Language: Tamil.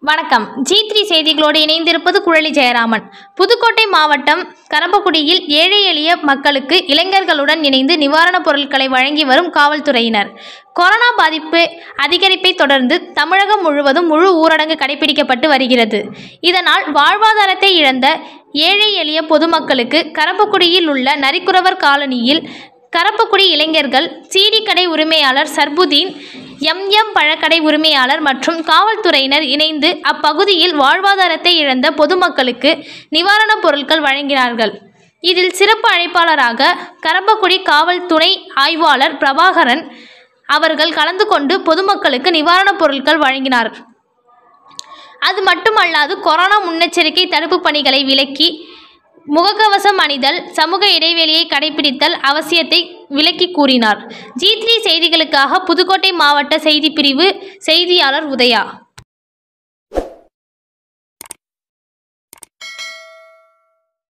வணக்கம் ஜி த்ரீ செய்திகளோடு இணைந்திருப்பது குழலி ஜெயராமன் புதுக்கோட்டை மாவட்டம் கரம்பக்குடியில் ஏழை எளிய மக்களுக்கு இளைஞர்களுடன் இணைந்து நிவாரணப் பொருட்களை வழங்கி வரும் காவல்துறையினர் கொரோனா பாதிப்பு அதிகரிப்பை தொடர்ந்து தமிழகம் முழுவதும் முழு ஊரடங்கு கடைபிடிக்கப்பட்டு வருகிறது இதனால் வாழ்வாதாரத்தை இழந்த ஏழை எளிய பொதுமக்களுக்கு கரம்பக்குடியில் உள்ள நரிக்குறவர் காலனியில் கரப்பக்குடி இளைஞர்கள் சீடி கடை உரிமையாளர் சர்புதீன் எம்எம் பழக்கடை உரிமையாளர் மற்றும் காவல்துறையினர் இணைந்து அப்பகுதியில் வாழ்வாதாரத்தை இழந்த பொதுமக்களுக்கு நிவாரணப் பொருட்கள் வழங்கினார்கள் இதில் சிறப்பு அழைப்பாளராக கரம்பக்குடி காவல் துணை ஆய்வாளர் பிரபாகரன் அவர்கள் கலந்து கொண்டு பொதுமக்களுக்கு நிவாரணப் பொருட்கள் வழங்கினார் அது மட்டுமல்லாது கொரோனா முன்னெச்சரிக்கை தடுப்பு பணிகளை விலக்கி முகக்கவசம் அணிதல் சமூக இடைவெளியை கடைபிடித்தல் அவசியத்தை விளக்கி கூறினார் ஜி த்ரீ செய்திகளுக்காக புதுக்கோட்டை மாவட்ட செய்திப்பிரிவு செய்தியாளர் உதயா